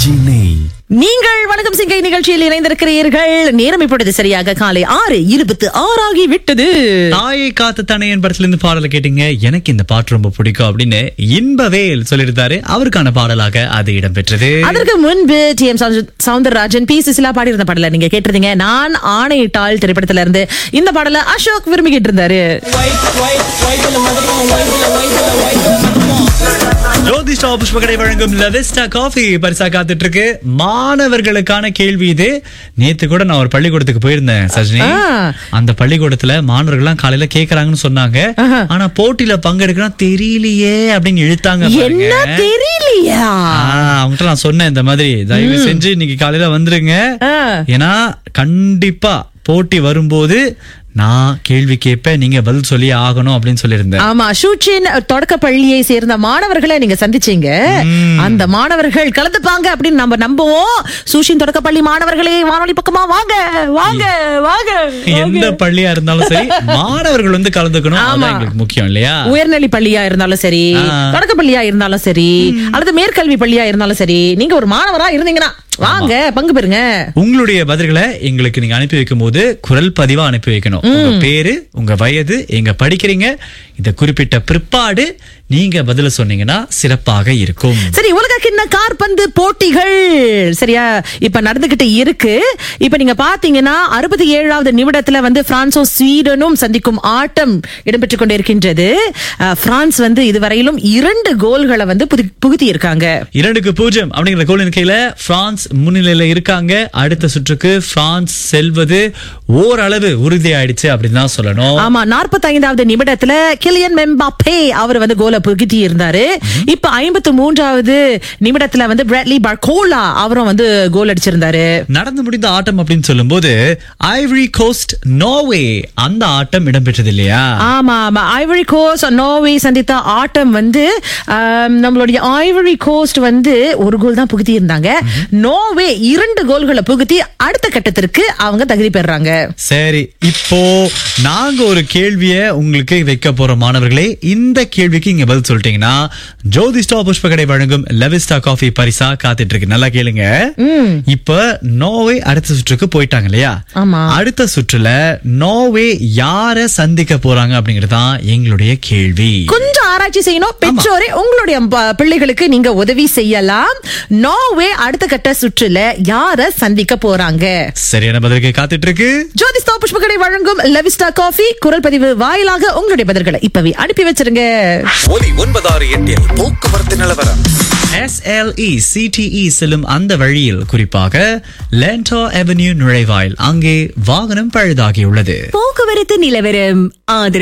சென்னை நீங்கள் வணக்கம் சிங்கை நிகழ்ச்சியில் இணைந்திருக்கிறீர்கள் நேரம் இப்பொழுது சரியாக காலை ஆறு இருபத்து ஆறாகி விட்டது தாயை காத்த தனையன் படத்துல இருந்து பாடலை கேட்டீங்க எனக்கு இந்த பாட்டு ரொம்ப பிடிக்கும் அப்படின்னு இன்பவேல் சொல்லியிருந்தாரு அவருக்கான பாடலாக அது இடம்பெற்றது அதற்கு முன்பு T M Soundararajan P Susheela பாடியிருந்த பாடல நீங்க கேட்டிருந்தீங்க நான் ஆணையிட்டாள் திரைப்படத்துல இருந்து இந்த பாடல அசோக் விரும்பிக்கிட்டு இருந்தாரு ஜோதிஷ்டா புஷ்பகடை வழங்கும் லெவிஸ்டா காஃபி பரிசா காத்துட்டு இருக்கு மாணவர்களுக்கான கேள்வி இது நேத்து கூட நான் ஒரு பள்ளிக்கூடத்துக்கு போயிருந்தேன் சஜினி ஆ. அந்த அந்த பள்ளிக்கூடத்துல மாணவர்கள்லாம் காலையில கேக்குறாங்கன்னு சொன்னாங்க ஆஹா. ஆனா போட்டியில பங்கெடுக்கணும் தெரியலையே அப்படின்னு இழுத்தாங்க என்ன பாருங்க. தெரியலையா ஆ, அவங்ககிட்ட நான் சொன்னேன் இந்த மாதிரி தயவு செஞ்சு இன்னைக்கு காலையில வந்துருங்க ஆ. ஏன்னா கண்டிப்பா போட்டி வரும்போது நான் கேள்வி கேட்பேன் நீங்க பதில் சொல்லி ஆகணும் அப்படின்னு சொல்லியிருந்தேன் ஆமா ஷூச்சின் தொடக்க பள்ளியை சேர்ந்த மாணவர்களை நீங்க சந்திச்சீங்க அந்த மாணவர்கள் கலந்துப்பாங்க அப்படின்னு நம்ம நம்புவோம் சூஷின் தொடக்க பள்ளி மாணவர்களே வானொலி பக்கமா வாங்க வாங்க வாங்க எந்த பள்ளியா இருந்தாலும் சரி மாணவர்கள் வந்து கலந்துக்கணும் ஆமா. அதான் எங்களுக்கு முக்கியம் இல்லையா உயர்நிலை பள்ளியா இருந்தாலும் சரி ஆ. தொடக்க பள்ளியா இருந்தாலும் சரி அல்லது மேற்கல்வி பள்ளியா இருந்தாலும் சரி நீங்க ஒரு மாணவரா இருந்தீங்கன்னா வாங்க பங்கு பெறுங்க உங்களுடைய பதில்களை எங்களுக்கு நீங்க அனுப்பி வைக்கும் போது குரல் பதிவா அனுப்பி வைக்கணும் உங்க பேரு உங்க வயது எங்க படிக்கிறீங்க இத குறிப்பிட்ட பிற்பாடு நீங்க பதில சொன்னீங்கன்னா சிறப்பாக இருக்கும் சரி உலக கிண்ண கார்பந்து போட்டிகள் சரியா இப்ப நடந்துகிட்டு இருக்கு இப்ப நீங்க பாத்தீங்கன்னா அறுபத்தி ஏழாவது நிமிடத்துல வந்து பிரான்சும் ஸ்வீடனும் சந்திக்கும் ஆட்டம் இடம்பெற்றுக் கொண்டிருக்கின்றது அஹ், பிரான்ஸ் வந்து இதுவரையிலும் இரண்டு கோல்களை வந்து புதி- புகுத்தி இருக்காங்க இரண்டுக்கு பூஜ்ஜியம் அப்படிங்கிற கோல் எண்ணிக்கையில பிரான்ஸ் முன்னிலையில இருக்காங்க அடுத்த சுற்றுக்கு பிரான்ஸ் செல்வது ஓரளவு உறுதியாயிடுச்சு அப்படின்னு தான் சொல்லணும் ஆமா 45வது நிமிடத்துல கிலியன் மெம்பாப்பே அவர் வந்து கோலை புகுத்தி இருந்தாரு இப்ப ஐம்பத்து மூன்றாவது நிமிடத்துல வந்து பிராட்லி பர்கோலா அவரும் வந்து கோல் அடிச்சிருந்தாரு நடந்து முடிந்த ஆட்டம் அப்படின்னு சொல்லும்போது ஐவரி கோஸ்ட் நோவே அந்த ஆட்டம் இடம்பெற்றது இல்லையா ஆமா ஆமா ஐவரி கோஸ்ட் நோர்வே சந்தித்த ஆட்டம் வந்து ஆம், நம்மளுடைய ஐவரி கோஸ்ட் வந்து ஒரு கோல் தான் புகுத்தி இருந்தாங்க நோர்வே இரண்டு கோல்களை புகுத்தி அடுத்த கட்டத்திற்கு அவங்க தகுதி பெறாங்க சரி இப்போ நாங்க ஒரு கேள்விய உங்களுக்கு வைக்க போற மாணவர்களே இந்த கேள்விக்கு இங்க பதில் சொல்லிட்டீங்கன்னா ஜோதிஸ்டா புஷ்பகடை வழங்கும் லெவிஸ்டா காஃபி பரிசா காத்துட்டு இருக்கு நல்லா கேளுங்க இப்ப நோவே அடுத்த சுற்றுக்கு போயிட்டாங்க இல்லையா ஆமா. அடுத்த சுற்றுல நோவே யார சந்திக்க போறாங்க அப்படிங்கிறது தான் எங்களுடைய கேள்வி கொஞ்சம் ஆராய்ச்சி செய்யணும் பெற்றோரே உங்களுடைய ப- பிள்ளைகளுக்கு நீங்க உதவி செய்யலாம் நோர்வே அடுத்த கட்ட சுற்றுல யார சந்திக்க போறாங்க சரியான பதிலுக்கு காத்துட்டு இருக்கு ஜோதிஸ்தா புஷ்பகடை வழங்கும் லெவிஸ்டா காஃபி குரல் பதிவு வாயிலாக உங்களுடைய பதில்களை இப்பவே அனுப்பி வச்சிருங்க ஒலி ஒன்பதாறு எட்டில் போக்குவரத்து நிலவரம் SLE CTE செல்லும் அந்த வழியில் குறிப்பாக லேண்டோ அவென்யூ நுழைவாயில் அங்கே வாகனம் பழுதாகியுள்ளது போக்குவரத்து நிலவரம் ஆதரவு